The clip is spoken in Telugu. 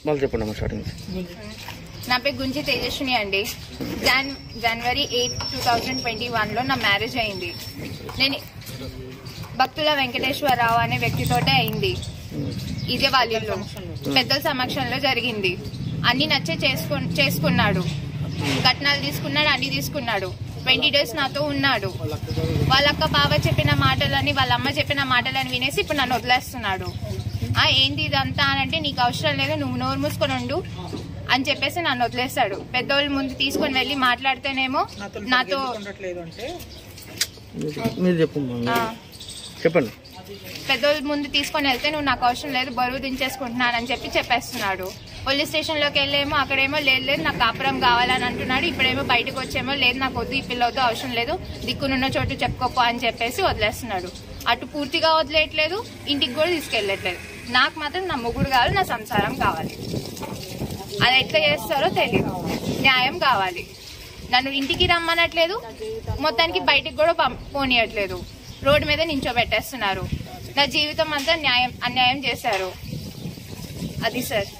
మళ్ళీ చెప్పండి అమ్మా స్టార్టింగ్ నా పేరు గుంజి తేజస్విని అండి Jan January eight two thousand twenty వన్లో నా మ్యారేజ్ అయింది నేను భక్తుల వెంకటేశ్వరరావు అనే వ్యక్తితోటే అయింది ఇదే వాళ్ళ ఇల్లు పెద్దల సమక్షంలో జరిగింది అన్ని నచ్చే చేసుకు చేసుకున్నాడు కట్నాలు తీసుకున్నాడు అన్ని తీసుకున్నాడు ట్వంటీ డేస్ నాతో ఉన్నాడు వాళ్ళక్క బావ చెప్పిన మాటలని వాళ్ళ అమ్మ చెప్పిన మాటలని వినేసి ఇప్పుడు నన్ను వదిలేస్తున్నాడు ఆ ఏంటి ఇదంతా అని అంటే నీకు అవసరం లేదు నువ్వు నోరు మూసుకొని ఉండు అని చెప్పేసి నన్ను వదిలేస్తాడు పెద్దోళ్ళ ముందు తీసుకొని వెళ్ళి మాట్లాడితేనేమో నాతో ఉండట్లేదు అంటే మీరు చెప్పు ఆ, చెప్పండి పెద్దోళ్ళ ముందు తీసుకొని వెళ్తే నువ్వు నాకు అవసరం లేదు బరువు దించేసుకుంటున్నానని చెప్పి చెప్పేస్తున్నాడు పోలీస్ స్టేషన్లోకి వెళ్ళేమో అక్కడేమో లేదు లేదు నాకు కాపురం కావాలని అంటున్నాడు ఇప్పుడేమో బయటకు వచ్చేమో లేదు నాకు వద్దు ఈ పిల్లతో అవసరం లేదు దిక్కునున్న చోటు చెప్పుకోపో అని చెప్పేసి వదిలేస్తున్నాడు అటు పూర్తిగా వదిలేయట్లేదు ఇంటికి కూడా తీసుకెళ్ళట్లేదు నాకు మాత్రం నా మొగుడు కావాలి నా సంసారం కావాలి అది ఎట్లా చేస్తారో తెలియదు న్యాయం కావాలి నన్ను ఇంటికి రమ్మనట్లేదు మొత్తానికి బయటికి కూడా పం- పోనీయట్లేదు రోడ్డు మీద నించోబెట్టేస్తున్నారు నా జీవితం అంతా న్యాయం అన్యాయం చేశారు అది సార్